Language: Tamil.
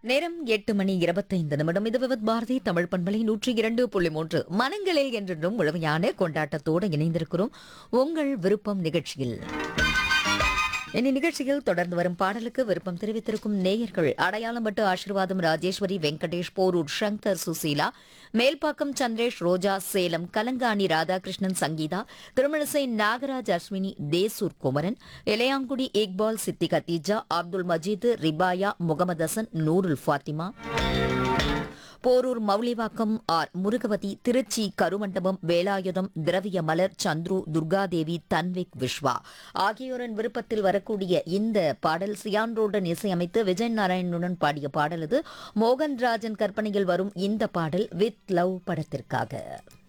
நேரம் எட்டு மணி இருபத்தைந்து நிமிடம் இது விவத் பாரதி தமிழ் பண்பலை நூற்றி இரண்டு புள்ளி மூன்று மனங்களில் என்றென்றும் முழுமையான கொண்டாட்டத்தோடு இணைந்திருக்கிறோம் உங்கள் விருப்பம் நிகழ்ச்சியில் இனி நிகழ்ச்சியில் தொடர்ந்து வரும் பாடலுக்கு விருப்பம் தெரிவித்திருக்கும் நேயர்கள் அடையாளம்பட்டு ஆசீர்வாதம் ராஜேஸ்வரி வெங்கடேஷ் போரூர் சங்கர் சுசீலா மேல்பாக்கம் சந்திரேஷ் ரோஜா சேலம் கலங்காணி ராதாகிருஷ்ணன் சங்கீதா திருமணிசை நாகராஜ் அஸ்வினி தேசூர் குமரன் இளையாங்குடி இக்பால் சித்தி கத்தீஜா அப்துல் மஜீத் ரிபாயா முகமது ஹசன் நூருல் ஃபாத்திமா போரூர் மௌலிவாக்கம் ஆர் முருகவதி திருச்சி கருமண்டபம் வேலாயுதம் திரவிய மலர் சந்துரு துர்காதேவி தன்விக் விஸ்வா ஆகியோரின் விருப்பத்தில் வரக்கூடிய இந்த பாடல் சியான்ரோடன் இசையமைத்து விஜய் நாராயணனுடன் பாடிய பாடல் இது மோகன்ராஜன் கற்பனையில் வரும் இந்த பாடல் வித் லவ் படத்திற்காக